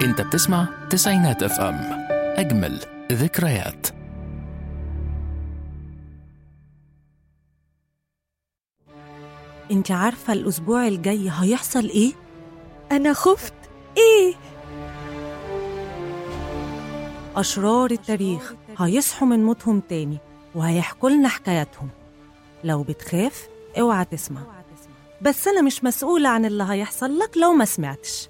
انت بتسمع تسعينات اف ام اجمل ذكريات انت عارفة الأسبوع الجاي هيحصل إيه؟ أنا خفت إيه؟ أشرار التاريخ هيصحوا من موتهم تاني وهيحكوا لنا حكاياتهم لو بتخاف اوعى تسمع بس أنا مش مسؤولة عن اللي هيحصل لك لو ما سمعتش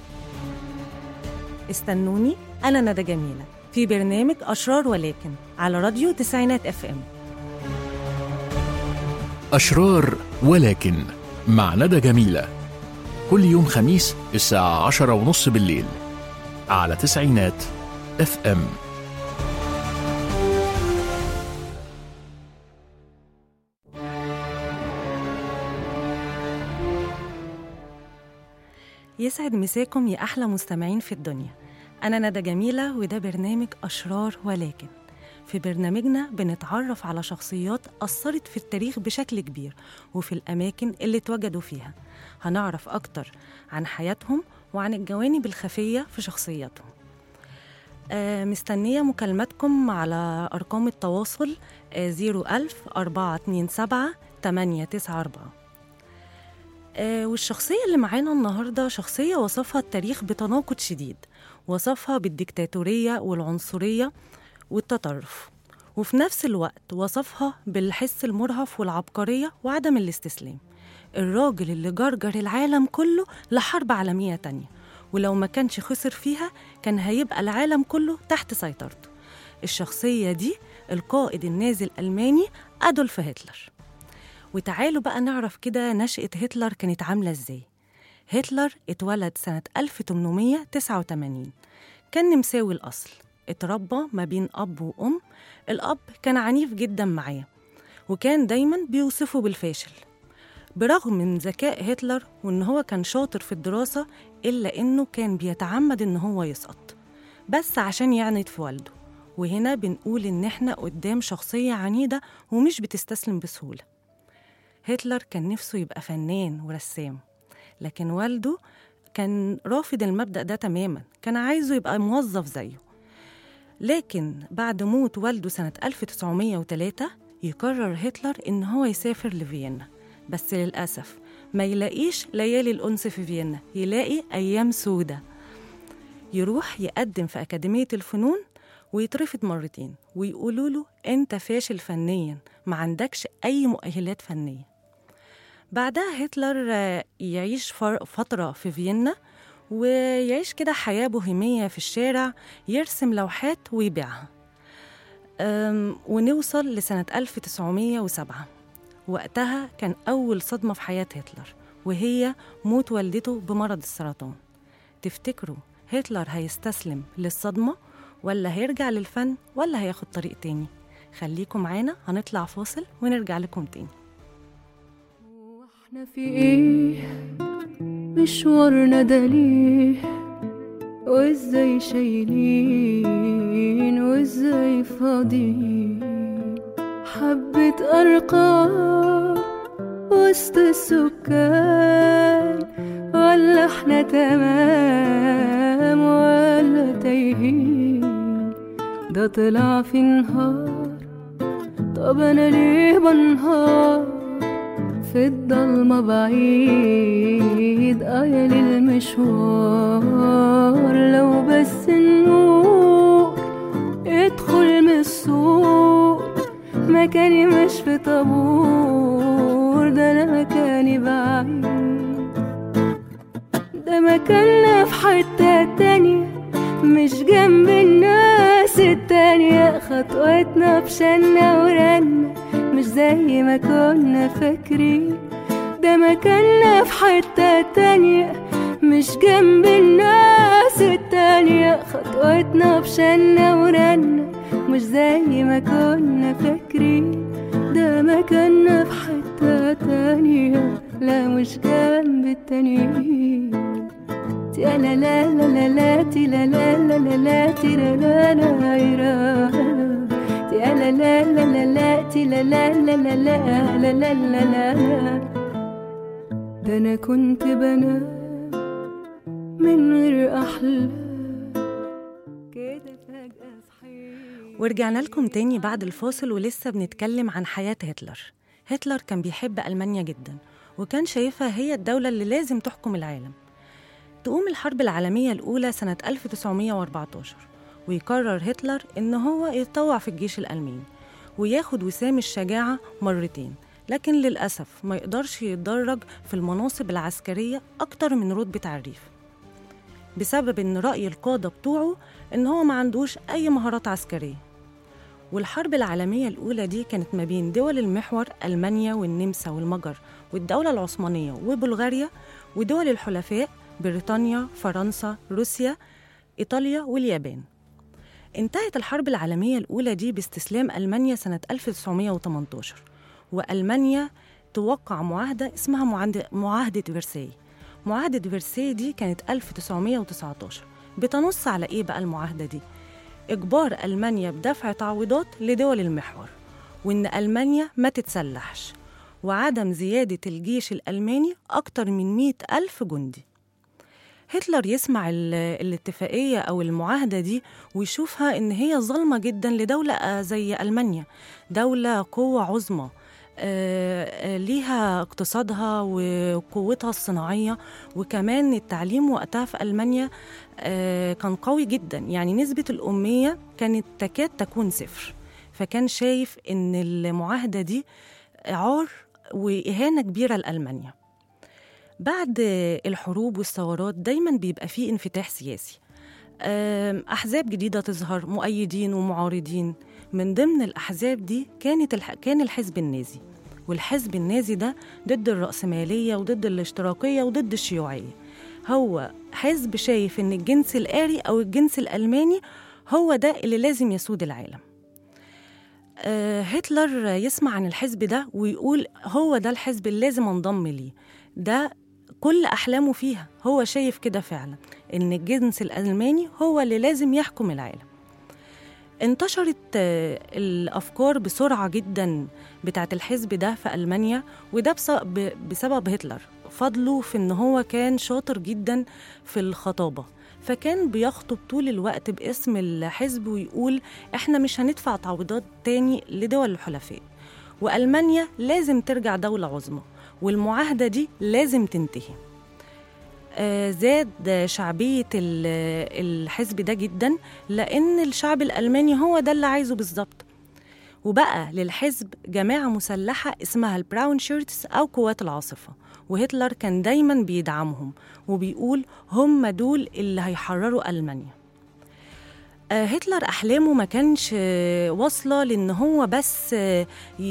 استنوني أنا ندى جميلة في برنامج أشرار ولكن على راديو تسعينات اف ام أشرار ولكن مع ندى جميلة كل يوم خميس الساعة عشرة ونص بالليل على تسعينات اف ام يسعد مساكم يا أحلى مستمعين في الدنيا أنا ندى جميلة وده برنامج أشرار ولكن في برنامجنا بنتعرف على شخصيات أثرت في التاريخ بشكل كبير وفي الأماكن اللي اتوجدوا فيها هنعرف أكتر عن حياتهم وعن الجوانب الخفية في شخصياتهم آه مستنية مكالماتكم على أرقام التواصل آه 01000 427 894 آه والشخصية اللي معانا النهاردة شخصية وصفها التاريخ بتناقض شديد وصفها بالديكتاتورية والعنصرية والتطرف وفي نفس الوقت وصفها بالحس المرهف والعبقرية وعدم الاستسلام الراجل اللي جرجر العالم كله لحرب عالمية تانية ولو ما كانش خسر فيها كان هيبقى العالم كله تحت سيطرته الشخصية دي القائد النازي الألماني أدولف هتلر وتعالوا بقى نعرف كده نشأة هتلر كانت عاملة ازاي هتلر اتولد سنة 1889 كان نمساوي الأصل اتربى ما بين أب وأم الأب كان عنيف جدا معاه وكان دايما بيوصفه بالفاشل برغم من ذكاء هتلر وإن هو كان شاطر في الدراسة إلا إنه كان بيتعمد إن هو يسقط بس عشان يعند في والده وهنا بنقول إن إحنا قدام شخصية عنيدة ومش بتستسلم بسهولة هتلر كان نفسه يبقى فنان ورسام لكن والده كان رافض المبدأ ده تماما كان عايزه يبقى موظف زيه لكن بعد موت والده سنة 1903 يقرر هتلر إن هو يسافر لفيينا بس للأسف ما يلاقيش ليالي الأنس في فيينا يلاقي أيام سودة يروح يقدم في أكاديمية الفنون ويترفض مرتين ويقولوا له أنت فاشل فنيا ما عندكش أي مؤهلات فنية بعدها هتلر آه، يعيش فر- فترة في فيينا ويعيش كده حياة بوهيمية في الشارع يرسم لوحات ويبيعها أم، ونوصل لسنة 1907 وقتها كان أول صدمة في حياة هتلر وهي موت والدته بمرض السرطان تفتكروا هتلر هيستسلم للصدمة ولا هيرجع للفن ولا هياخد طريق تاني خليكم معانا هنطلع فاصل ونرجع لكم تاني احنا في ايه مشوارنا ده ليه وازاي شايلين وازاي فاضيين حبة أرقام وسط السكان ولا احنا تمام ولا تايهين ده طلع في نهار طب انا ليه بنهار في الضلمة بعيد آية للمشوار لو بس النور ادخل من السور مكاني مش في طابور ده أنا مكاني بعيد ده مكاننا في حتة تانية مش جنب الناس التانية خطوتنا بشنا ورنا مش زي ما كنا فاكرين ده مكاننا في حتة تانية مش جنب الناس التانية خطوتنا بشنا ورنا مش زي ما كنا فاكرين ده مكاننا في حتة تانية لا مش جنب التانيين تي لا لا لا لا لا تي لا لا لا لا لا تي لا لا لا يرا تي لا لا لا لا لا تي لا لا لا لا لا لا لا لا لا ده انا كنت بنام من غير احلام ورجعنا لكم تاني بعد الفاصل ولسه بنتكلم عن حياة هتلر هتلر كان بيحب ألمانيا جدا وكان شايفها هي الدولة اللي لازم تحكم العالم تقوم الحرب العالمية الأولى سنة 1914 ويقرر هتلر إن هو يتطوع في الجيش الألماني وياخد وسام الشجاعة مرتين لكن للأسف ما يقدرش يتدرج في المناصب العسكرية أكتر من رتبة عريف بسبب إن رأي القادة بتوعه إن هو ما عندوش أي مهارات عسكرية والحرب العالمية الأولى دي كانت ما بين دول المحور ألمانيا والنمسا والمجر والدولة العثمانية وبلغاريا ودول الحلفاء بريطانيا فرنسا روسيا إيطاليا واليابان انتهت الحرب العالمية الأولى دي باستسلام ألمانيا سنة 1918 وألمانيا توقع معاهدة اسمها معاهدة, معاهدة فرساي معاهدة فرساي دي كانت 1919 بتنص على إيه بقى المعاهدة دي؟ إجبار ألمانيا بدفع تعويضات لدول المحور وإن ألمانيا ما تتسلحش وعدم زيادة الجيش الألماني أكتر من مئة ألف جندي هتلر يسمع ال- الاتفاقية أو المعاهدة دي ويشوفها إن هي ظالمة جدا لدولة آه، زي ألمانيا دولة قوة عظمى آه، آه، ليها اقتصادها وقوتها الصناعية وكمان التعليم وقتها في ألمانيا آه، كان قوي جدا يعني نسبة الأمية كانت تكاد تكون صفر فكان شايف إن المعاهدة دي عار وإهانة كبيرة لألمانيا بعد الحروب والثورات دايما بيبقى فيه انفتاح سياسي آم، أحزاب جديدة تظهر مؤيدين ومعارضين من ضمن الأحزاب دي كانت الح... كان الحزب النازي والحزب النازي ده ضد الرأسمالية وضد الاشتراكية وضد الشيوعية هو حزب شايف إن الجنس الآري أو الجنس الألماني هو ده اللي لازم يسود العالم آه، هتلر يسمع عن الحزب ده ويقول هو ده الحزب اللي لازم انضم ليه ده كل أحلامه فيها هو شايف كده فعلا إن الجنس الألماني هو اللي لازم يحكم العالم انتشرت آه، الأفكار بسرعة جدا بتاعت الحزب ده في ألمانيا وده بس- ب- بسبب هتلر فضله في إن هو كان شاطر جدا في الخطابة فكان بيخطب طول الوقت باسم الحزب ويقول احنا مش هندفع تعويضات تاني لدول الحلفاء وألمانيا لازم ترجع دولة عظمى والمعاهدة دي لازم تنتهي آه، زاد شعبية ال- الحزب ده جدا لأن الشعب الألماني هو ده اللي عايزه بالظبط وبقى للحزب جماعة مسلحة اسمها البراون شيرتس أو قوات العاصفة وهتلر كان دايما بيدعمهم وبيقول هم دول اللي هيحرروا ألمانيا آه، هتلر أحلامه ما كانش آه، واصلة لأن هو بس آه،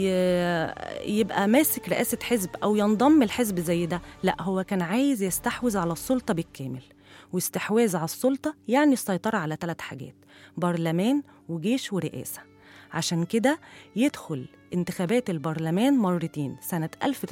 ي- يبقى ماسك رئاسة حزب أو ينضم الحزب زي ده لا هو كان عايز يستحوذ على السلطة بالكامل واستحواذ على السلطة يعني السيطرة على ثلاث حاجات برلمان وجيش ورئاسة عشان كده يدخل انتخابات البرلمان مرتين سنة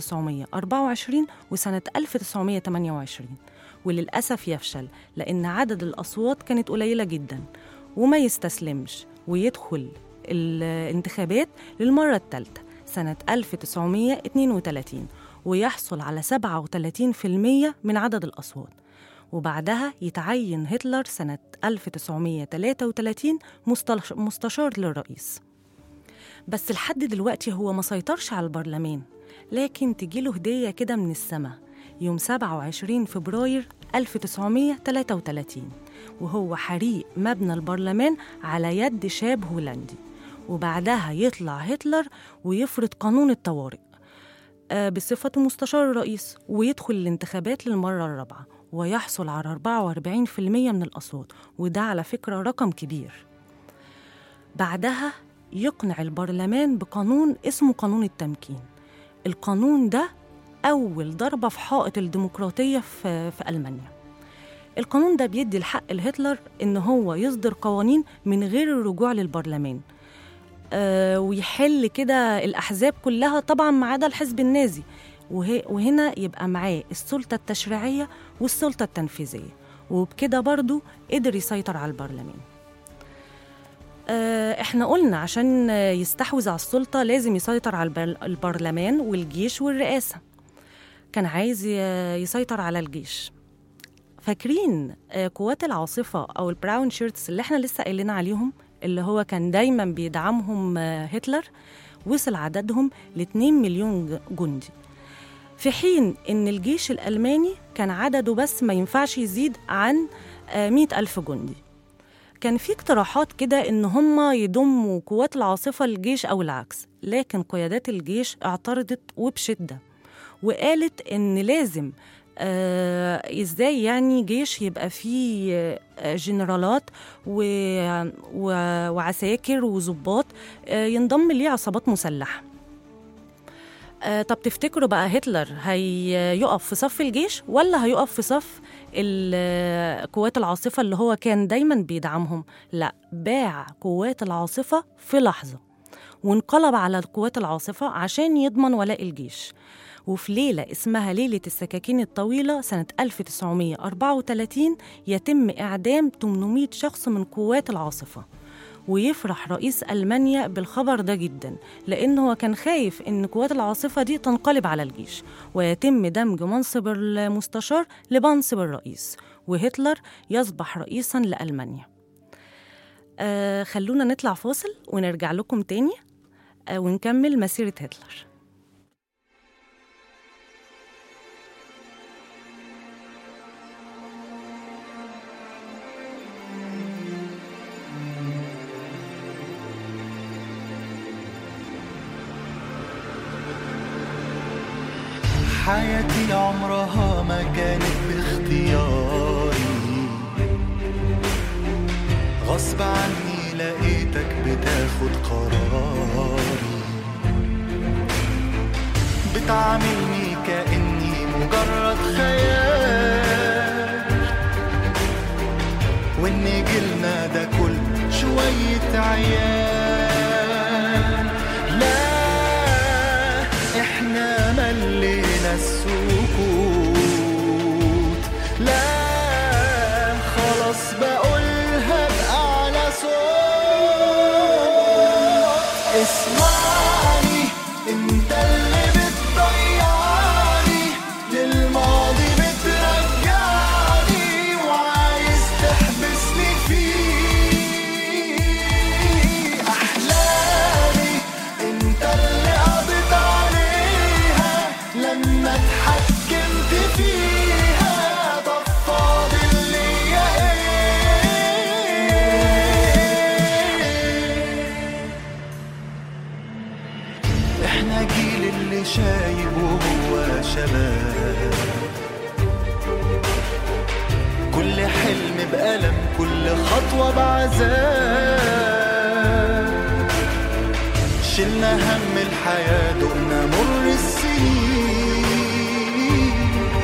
1924 وسنة 1928 وللأسف يفشل لأن عدد الأصوات كانت قليلة جدا وما يستسلمش ويدخل الانتخابات للمرة الثالثة سنة 1932 ويحصل على 37% من عدد الأصوات وبعدها يتعين هتلر سنة 1933 مستش- مستشار للرئيس بس لحد دلوقتي هو ما سيطرش على البرلمان لكن تجيله هدية كده من السماء يوم 27 فبراير 1933 وهو حريق مبنى البرلمان على يد شاب هولندي وبعدها يطلع هتلر ويفرض قانون الطوارئ آه، بصفته مستشار الرئيس ويدخل الانتخابات للمرة الرابعة ويحصل على 44% من الأصوات وده على فكرة رقم كبير بعدها يقنع البرلمان بقانون اسمه قانون التمكين القانون ده أول ضربة في حائط الديمقراطية في, في ألمانيا القانون ده بيدي الحق لهتلر إن هو يصدر قوانين من غير الرجوع للبرلمان آه ويحل كده الأحزاب كلها طبعا ما عدا الحزب النازي وه- وهنا يبقى معاه السلطة التشريعية والسلطة التنفيذية وبكده برضو قدر يسيطر على البرلمان آه، احنا قلنا عشان آه، يستحوذ على السلطة لازم يسيطر على البر- البرلمان والجيش والرئاسة كان عايز ي- يسيطر على الجيش فاكرين آه، قوات العاصفة أو البراون شيرتس اللي احنا لسه قايلين عليهم اللي هو كان دايما بيدعمهم آه، هتلر وصل عددهم ل 2 مليون ج- جندي في حين إن الجيش الألماني كان عدده بس ما ينفعش يزيد عن آه، 100 ألف جندي كان في اقتراحات كده إن هم يضموا قوات العاصفة للجيش أو العكس لكن قيادات الجيش اعترضت وبشدة وقالت إن لازم آه ازاي يعني جيش يبقى فيه آه، جنرالات و... و... وعساكر وظباط آه ينضم ليه عصابات مسلحه آه طب تفتكروا بقى هتلر هيقف في صف الجيش ولا هيقف في صف ال- قوات العاصفة اللي هو كان دايما بيدعمهم لا باع قوات العاصفة في لحظة وانقلب على قوات العاصفة عشان يضمن ولاء الجيش وفي ليلة اسمها ليلة السكاكين الطويلة سنة 1934 يتم إعدام 800 شخص من قوات العاصفة ويفرح رئيس ألمانيا بالخبر ده جدا لأنه هو كان خايف إن قوات العاصفة دي تنقلب على الجيش ويتم دمج منصب المستشار لمنصب الرئيس وهتلر يصبح رئيسا لألمانيا آه خلونا نطلع فاصل ونرجع لكم تاني آه ونكمل مسيرة هتلر حياتي عمرها ما كانت باختياري غصب عني لقيتك بتاخد قراري بتعاملني كأني مجرد خيال وإن جيلنا ده كل شوية عيال لا احنا ملينا السكوت لا خلاص بقولها بأعلى صوت اسمعني انت اللي بتضيعني للماضي بترجعني وعايز تحبسني فيه احلامي انت اللي قضيت عليها لما اتحكمت فيها طب فاضل ليا ايه احنا جيل اللي شايب وهو شباب كل حلم بألم كل خطوة بعذاب شلنا هم الحياة دقنا مر السنين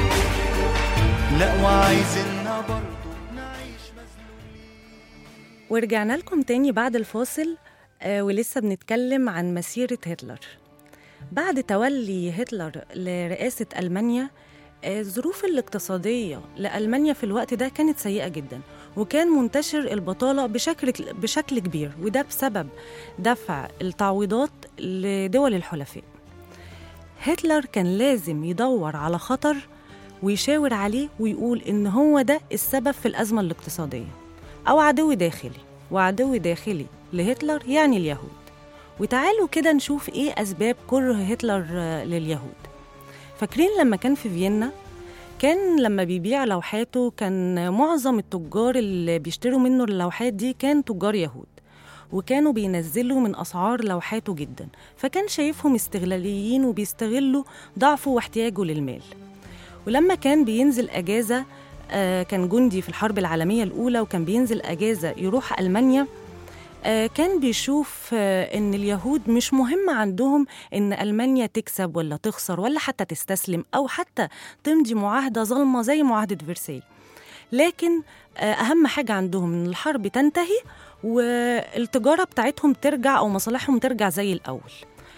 لا وعايزيننا برضو نعيش مذلولين ورجعنا لكم تاني بعد الفاصل آه ولسه بنتكلم عن مسيرة هتلر بعد تولي هتلر لرئاسة ألمانيا آه، الظروف الاقتصادية لألمانيا في الوقت ده كانت سيئة جدا وكان منتشر البطالة بشكل بشكل كبير وده بسبب دفع التعويضات لدول الحلفاء هتلر كان لازم يدور على خطر ويشاور عليه ويقول إن هو ده السبب في الأزمة الاقتصادية أو عدو داخلي وعدو داخلي لهتلر يعني اليهود وتعالوا كده نشوف إيه أسباب كره هتلر آه، لليهود فاكرين لما كان في فيينا كان لما بيبيع لوحاته كان معظم التجار اللي بيشتروا منه اللوحات دي كان تجار يهود وكانوا بينزلوا من أسعار لوحاته جدا فكان شايفهم استغلاليين وبيستغلوا ضعفه واحتياجه للمال ولما كان بينزل أجازة آه، كان جندي في الحرب العالمية الأولى وكان بينزل أجازة يروح ألمانيا آه، كان بيشوف آه، إن اليهود مش مهم عندهم إن ألمانيا تكسب ولا تخسر ولا حتى تستسلم أو حتى تمضي معاهدة ظلمة زي معاهدة فرساي لكن آه، أهم حاجة عندهم إن الحرب تنتهي والتجارة بتاعتهم ترجع أو مصالحهم ترجع زي الأول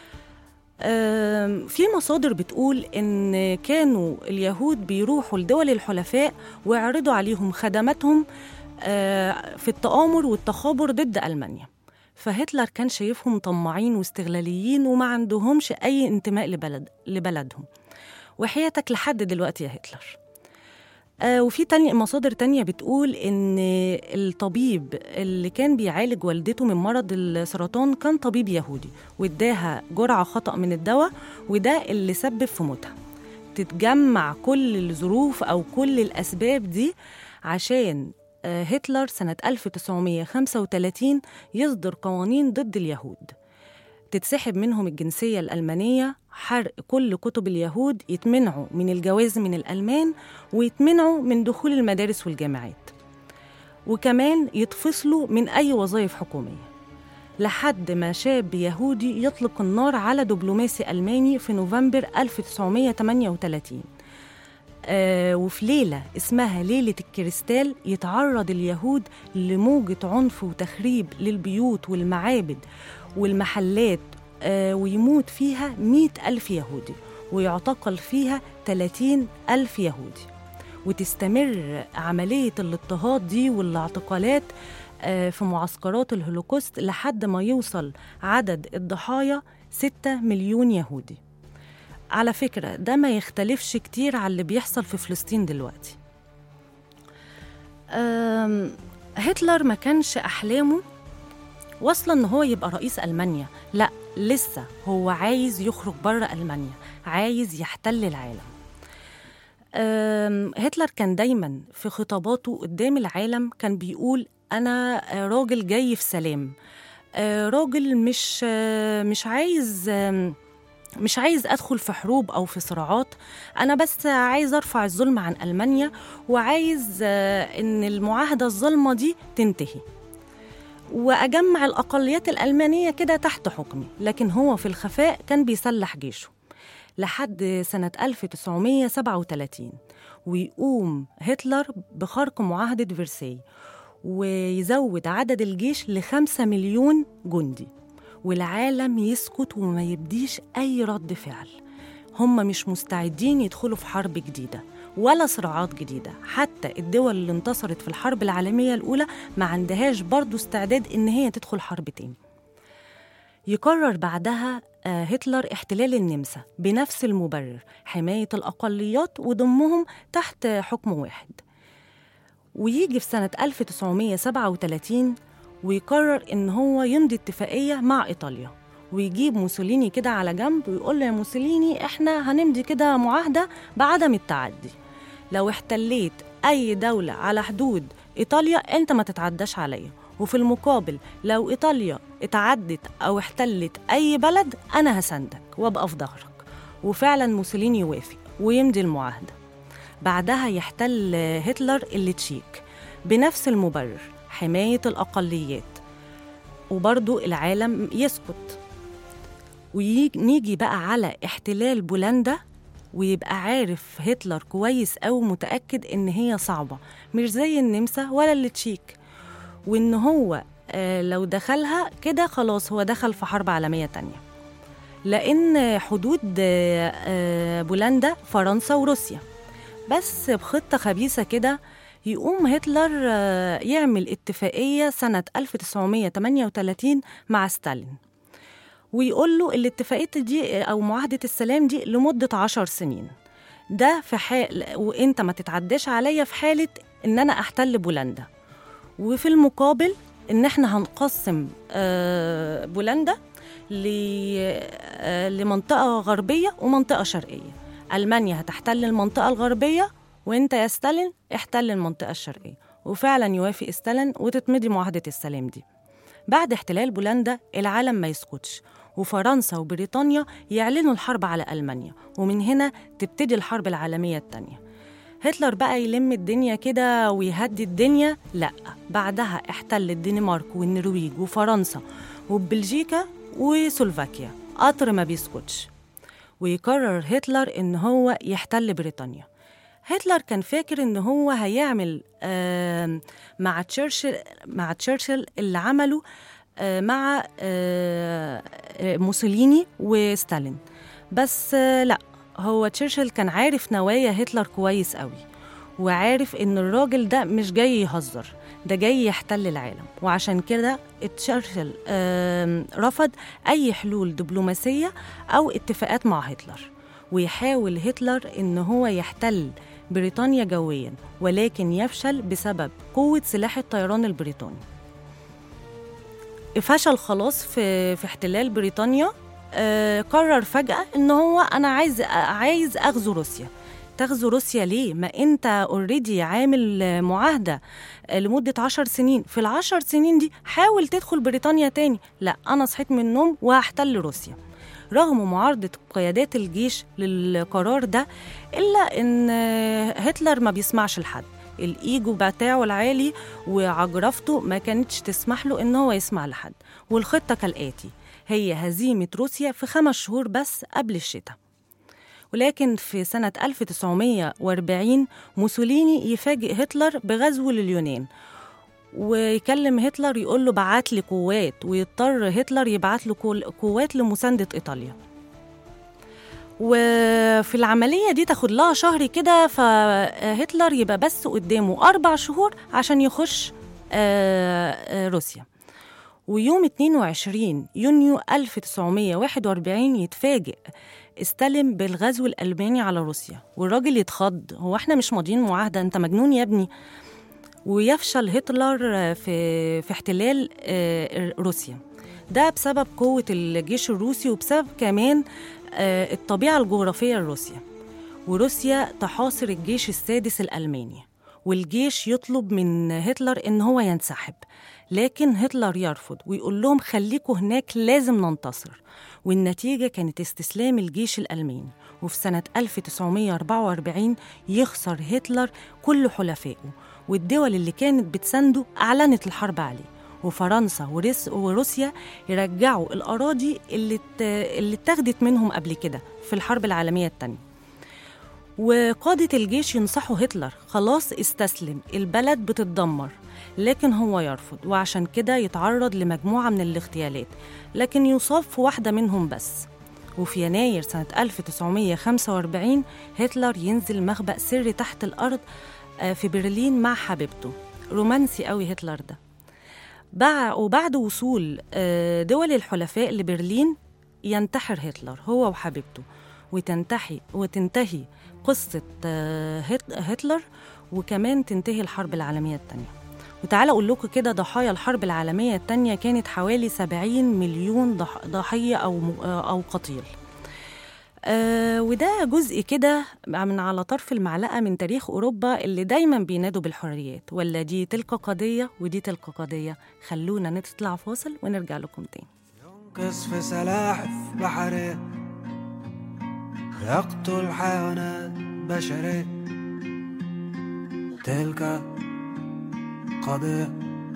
آم، في مصادر بتقول إن كانوا اليهود بيروحوا لدول الحلفاء ويعرضوا عليهم خدماتهم آه، في التآمر والتخابر ضد ألمانيا فهتلر كان شايفهم طماعين واستغلاليين وما عندهمش أي انتماء لبلد لبلدهم وحياتك لحد دلوقتي يا هتلر آه وفي تاني مصادر تانية بتقول إن الطبيب اللي كان بيعالج والدته من مرض السرطان كان طبيب يهودي واداها جرعة خطأ من الدواء وده اللي سبب في موتها تتجمع كل الظروف أو كل الأسباب دي عشان آه، هتلر سنة 1935 يصدر قوانين ضد اليهود تتسحب منهم الجنسية الألمانية حرق كل كتب اليهود يتمنعوا من الجواز من الألمان ويتمنعوا من دخول المدارس والجامعات وكمان يتفصلوا من أي وظائف حكومية لحد ما شاب يهودي يطلق النار على دبلوماسي ألماني في نوفمبر 1938 آه وفي ليلة اسمها ليلة الكريستال يتعرض اليهود لموجة عنف وتخريب للبيوت والمعابد والمحلات آه ويموت فيها مئة ألف يهودي ويعتقل فيها 30 ألف يهودي وتستمر عملية الاضطهاد دي والاعتقالات آه، في معسكرات الهولوكوست لحد ما يوصل عدد الضحايا 6 مليون يهودي على فكرة ده ما يختلفش كتير على اللي بيحصل في فلسطين دلوقتي آم، هتلر ما كانش أحلامه واصلة إن هو يبقى رئيس ألمانيا لا لسه هو عايز يخرج بره ألمانيا عايز يحتل العالم آم، هتلر كان دايما في خطاباته قدام العالم كان بيقول أنا آه، راجل جاي في سلام آه، راجل مش آه، مش عايز آم، مش عايز ادخل في حروب او في صراعات انا بس عايز ارفع الظلم عن المانيا وعايز آه، ان المعاهده الظالمه دي تنتهي واجمع الاقليات الالمانيه كده تحت حكمي لكن هو في الخفاء كان بيسلح جيشه لحد سنه 1937 ويقوم هتلر بخرق معاهده فرساي ويزود عدد الجيش لخمسة مليون جندي والعالم يسكت وما يبديش أي رد فعل هم مش مستعدين يدخلوا في حرب جديدة ولا صراعات جديدة حتى الدول اللي انتصرت في الحرب العالمية الأولى ما عندهاش برضو استعداد إن هي تدخل حرب تاني يقرر بعدها آه، هتلر احتلال النمسا بنفس المبرر حماية الأقليات وضمهم تحت حكم واحد ويجي في سنة 1937 ويقرر إن هو يمضي اتفاقية مع إيطاليا ويجيب موسوليني كده على جنب ويقول له يا موسوليني إحنا هنمضي كده معاهدة بعدم التعدي لو احتليت أي دولة على حدود إيطاليا أنت ما تتعداش عليا وفي المقابل لو إيطاليا اتعدت أو احتلت أي بلد أنا هساندك وأبقى في ظهرك وفعلا موسوليني يوافق ويمضي المعاهدة بعدها يحتل هتلر التشيك بنفس المبرر حماية الأقليات وبرضو العالم يسكت ونيجي بقى على احتلال بولندا ويبقى عارف هتلر كويس أو متأكد إن هي صعبة مش زي النمسا ولا التشيك وإن هو آه، لو دخلها كده خلاص هو دخل في حرب عالمية تانية لأن حدود آه، آه، بولندا فرنسا وروسيا بس بخطة خبيثة كده يقوم هتلر آه، يعمل اتفاقية سنة 1938 مع ستالين ويقول له الاتفاقية دي أو معاهدة السلام دي لمدة عشر سنين ده في حال وانت ما تتعداش عليا في حالة ان انا احتل بولندا وفي المقابل ان احنا هنقسم آه، بولندا ل- آه، لمنطقة غربية ومنطقة شرقية ألمانيا هتحتل المنطقة الغربية وانت يا ستالين احتل المنطقة الشرقية وفعلا يوافق ستالين وتتمضي معاهدة السلام دي بعد احتلال بولندا العالم ما يسكتش وفرنسا وبريطانيا يعلنوا الحرب على ألمانيا ومن هنا تبتدي الحرب العالمية التانية هتلر بقى يلم الدنيا كده ويهدي الدنيا لا بعدها احتل الدنمارك والنرويج وفرنسا وبلجيكا وسلوفاكيا قطر ما بيسكتش ويقرر هتلر ان هو يحتل بريطانيا هتلر كان فاكر ان هو هيعمل آم، مع تشرشل مع تشرشل اللي عمله آه، مع آه، آه، موسوليني وستالين بس آه، لا هو تشرشل كان عارف نوايا هتلر كويس قوي وعارف ان الراجل ده مش جاي يهزر ده جاي يحتل العالم وعشان كده تشرشل آم، رفض اي حلول دبلوماسيه او اتفاقات مع هتلر ويحاول هتلر ان هو يحتل بريطانيا جويا ولكن يفشل بسبب قوة سلاح الطيران البريطاني فشل خلاص في في احتلال بريطانيا آه قرر فجأة إن هو أنا عايز عايز أغزو روسيا تغزو روسيا ليه؟ ما أنت اوريدي عامل آه، معاهدة آه، لمدة عشر سنين في العشر سنين دي حاول تدخل بريطانيا تاني لا أنا صحيت من النوم وهحتل روسيا رغم معارضة قيادات الجيش للقرار ده إلا إن آه، هتلر ما بيسمعش لحد الإيجو بتاعه العالي وعجرفته ما كانتش تسمح له إن هو يسمع لحد والخطة كالآتي هي هزيمة روسيا في خمس شهور بس قبل الشتاء ولكن في سنة 1940 موسوليني يفاجئ هتلر بغزو لليونان ويكلم هتلر يقول له بعت لي قوات ويضطر هتلر يبعت له كل- قوات لمساندة إيطاليا وفي العملية دي تاخد لها شهر كده فهتلر يبقى بس قدامه أربع شهور عشان يخش آه، آه، روسيا ويوم 22 يونيو 1941 يتفاجئ استلم بالغزو الألماني على روسيا والراجل يتخض هو احنا مش ماضيين معاهدة انت مجنون يا ابني ويفشل هتلر في في احتلال آه، روسيا ده بسبب قوة الجيش الروسي وبسبب كمان آه، الطبيعة الجغرافية لروسيا وروسيا تحاصر الجيش السادس الألماني والجيش يطلب من هتلر إن هو ينسحب لكن هتلر يرفض ويقول لهم خليكوا هناك لازم ننتصر والنتيجة كانت استسلام الجيش الألماني وفي سنة 1944 يخسر هتلر كل حلفائه والدول اللي كانت بتسانده أعلنت الحرب عليه وفرنسا ورس وروسيا يرجعوا الأراضي اللي ات- اللي اتاخدت منهم قبل كده في الحرب العالمية الثانية وقادة الجيش ينصحوا هتلر خلاص استسلم البلد بتتدمر لكن هو يرفض وعشان كده يتعرض لمجموعة من الاغتيالات لكن يصاب في واحدة منهم بس وفي يناير سنة 1945 هتلر ينزل مخبأ سري تحت الأرض آه، في برلين مع حبيبته رومانسي قوي هتلر ده بع- وبعد وصول آه، دول الحلفاء لبرلين ينتحر هتلر هو وحبيبته وتنتهي وتنتهي قصة آه، هت- هتلر وكمان تنتهي الحرب العالمية الثانية وتعالى أقول لكم كده ضحايا الحرب العالمية الثانية كانت حوالي 70 مليون ضح- ضحية أو م- آه، أو قتيل آه وده جزء كده من على طرف المعلقة من تاريخ أوروبا اللي دايما بينادوا بالحريات ولا دي تلك قضية ودي تلك قضية خلونا نطلع فاصل ونرجع لكم تاني ينقص في سلاحف بحرية يقتل حيوانات بشرية تلك قضية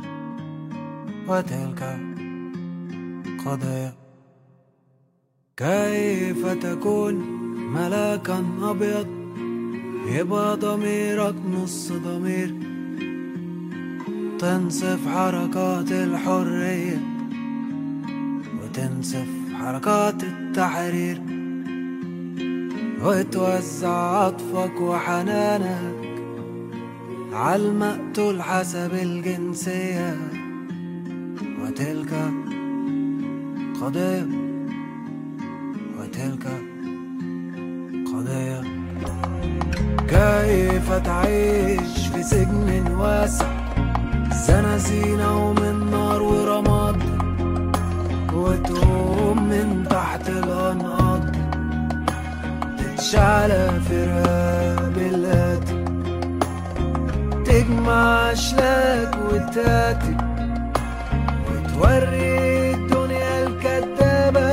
وتلك قضية كيف تكون ملاكا أبيض يبقى ضميرك نص ضمير تنصف حركات الحريه وتنسف حركات التحرير وتوزع عطفك وحنانك عالمقتول حسب الجنسية وتلك قضية وتلك قضية كيف تعيش في سجن واسع زنازينة ومن نار ورماد وتقوم من تحت الأنقاض تتشعل في رقاب القاتل تجمع أشلاك وتاتي وتوري الدنيا الكدابة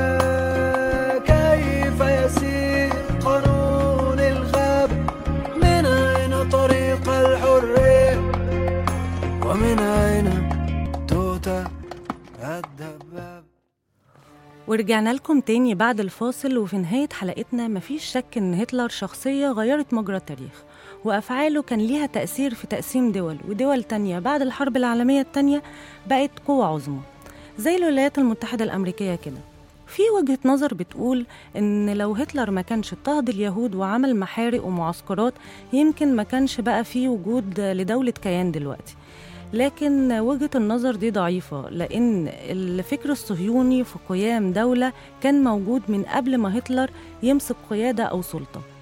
كيف يسير قانون الغابة من أين طريق الحرية ومن أين توتة الدبابة ورجعنا لكم تاني بعد الفاصل وفي نهاية حلقتنا مفيش شك إن هتلر شخصية غيرت مجرى التاريخ وأفعاله كان ليها تأثير في تقسيم دول ودول تانية بعد الحرب العالمية التانية بقت قوة عظمى زي الولايات المتحدة الأمريكية كده في وجهة نظر بتقول إن لو هتلر ما كانش اضطهد اليهود وعمل محارق ومعسكرات يمكن ما كانش بقى فيه وجود لدولة كيان دلوقتي لكن وجهة النظر دي ضعيفة لأن الفكر الصهيوني في قيام دولة كان موجود من قبل ما هتلر يمسك قيادة أو سلطة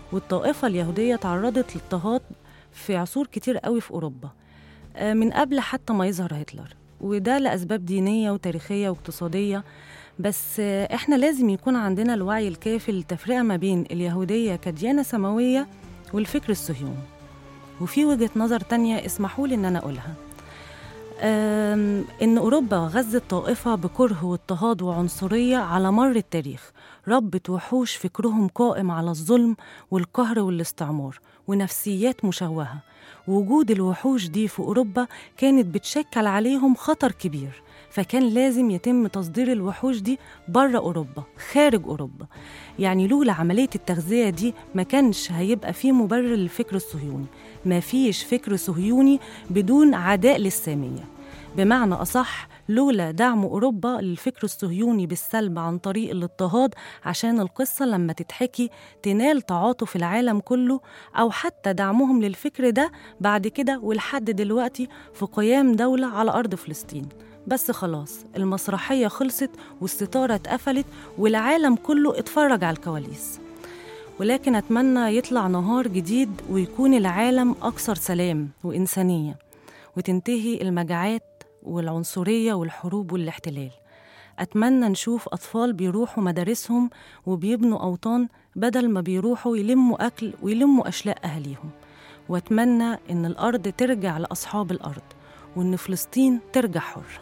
والطائفة اليهودية تعرضت للاضطهاد في عصور كتير قوي في أوروبا آه، من قبل حتى ما يظهر هتلر وده لأسباب دينية وتاريخية واقتصادية بس آه، احنا لازم يكون عندنا الوعي الكافي للتفرقة ما بين اليهودية كديانة سماوية والفكر الصهيوني وفي وجهة نظر تانية اسمحوا لي إن أنا أقولها أم، إن أوروبا غزت طائفة بكره واضطهاد وعنصرية على مر التاريخ ربت وحوش فكرهم قائم على الظلم والقهر والاستعمار ونفسيات مشوهة وجود الوحوش دي في أوروبا كانت بتشكل عليهم خطر كبير فكان لازم يتم تصدير الوحوش دي بره أوروبا خارج أوروبا يعني لولا عملية التغذية دي ما كانش هيبقى فيه مبرر للفكر الصهيوني ما فيش فكر صهيوني بدون عداء للسامية بمعنى أصح لولا دعم أوروبا للفكر الصهيوني بالسلب عن طريق الاضطهاد عشان القصة لما تتحكي تنال تعاطف العالم كله أو حتى دعمهم للفكر ده بعد كده ولحد دلوقتي في قيام دولة على أرض فلسطين بس خلاص المسرحية خلصت والستارة اتقفلت والعالم كله اتفرج على الكواليس ولكن أتمنى يطلع نهار جديد ويكون العالم أكثر سلام وإنسانية وتنتهي المجاعات والعنصرية والحروب والاحتلال أتمنى نشوف أطفال بيروحوا مدارسهم وبيبنوا أوطان بدل ما بيروحوا يلموا أكل ويلموا أشلاء أهاليهم وأتمنى إن الأرض ترجع لأصحاب الأرض وإن فلسطين ترجع حرة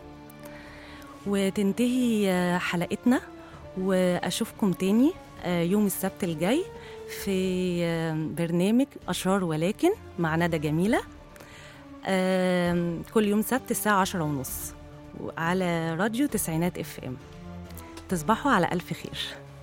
وتنتهي آه، حلقتنا وأشوفكم تاني آه، يوم السبت الجاي في آه، برنامج أشرار ولكن مع ندى جميلة آم، كل يوم سبت الساعة عشرة ونص على راديو تسعينات اف ام تصبحوا على ألف خير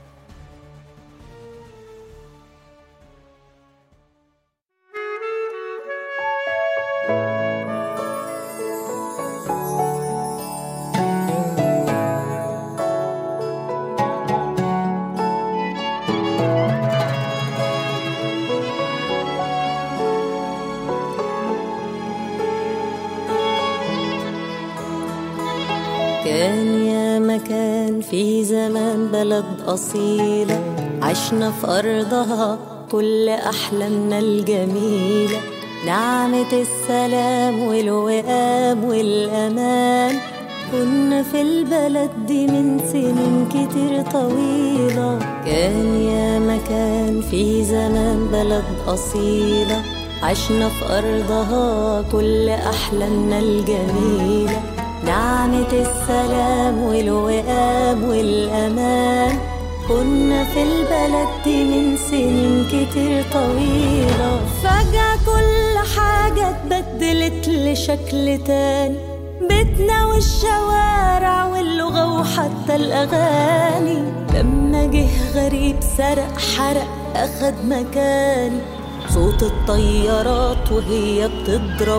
كان يا مكان في زمان بلد أصيلة عشنا في أرضها كل أحلامنا الجميلة نعمة السلام والوئام والأمان كنا في البلد دي من سنين كتير طويلة كان يا مكان في زمان بلد أصيلة عشنا في أرضها كل أحلامنا الجميلة نعمة السلام والوئام والأمان كنا في البلد دي من سنين كتير طويلة فجأة كل حاجة اتبدلت لشكل تاني بيتنا والشوارع واللغة وحتى الأغاني لما جه غريب سرق حرق أخد مكاني صوت الطيارات وهي بتضرب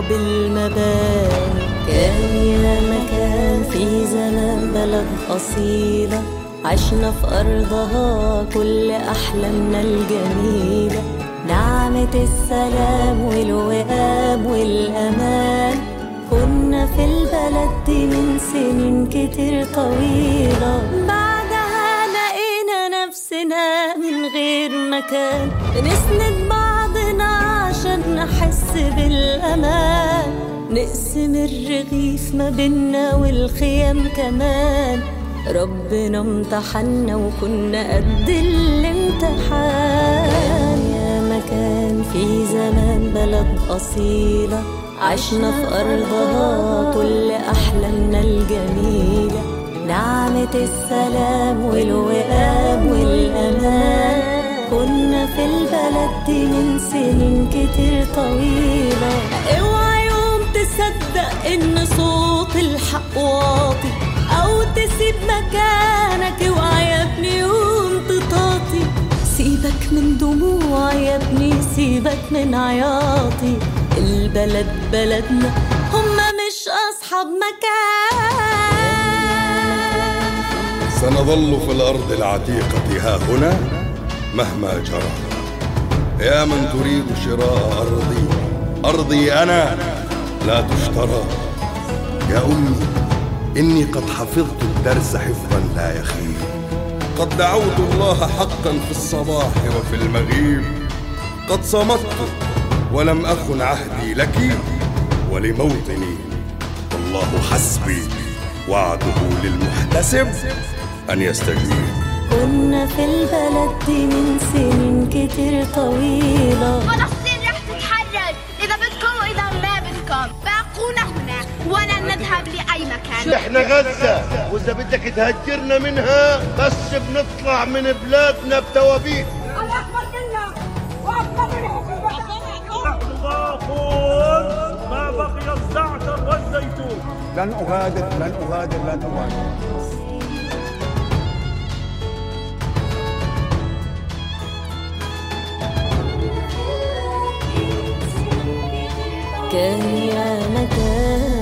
المباني كان يا مكان في زمان بلد أصيلة عشنا في أرضها كل أحلامنا الجميلة نعمة السلام والوئام والأمان كنا في البلد دي من سنين كتير طويلة بعدها لقينا نفسنا من غير مكان بنسند بعضنا عشان نحس بالأمان نقسم الرغيف ما بينا والخيام كمان ربنا امتحنا وكنا قد الامتحان يا مكان في زمان بلد أصيلة عشنا في أرضها كل أحلامنا الجميلة نعمة السلام والوئام والأمان كنا في البلد دي من سنين كتير طويلة اوعى يوم تصدق ان صوت الحق واطي او تسيب مكانك اوعى يا ابني يوم تطاطي سيبك من دموع يا ابني سيبك من عياطي البلد بلدنا هما مش اصحاب مكان سنظل في الأرض العتيقة ها هنا مهما جرى يا من تريد شراء أرضي أرضي أنا لا تشترى يا أمي إني قد حفظت الدرس حفظا لا يخيب قد دعوت الله حقا في الصباح وفي المغيب قد صمت ولم أخن عهدي لك ولموطني والله حسبي وعده للمحتسب أن يستجيب كنا في البلد دي من سنين كتير طويلة فلسطين رح تتحرر إذا بدكم وإذا ما بدكم باقونا هنا ولا نذهب لأي مكان احنا غزة واذا بدك تهجرنا منها بس بنطلع من بلادنا بتوابيت الأكبر منا وأكبر من ما بقي الزعتر والزيتون لن أغادر لن أغادر لن أغادر كان يا مكان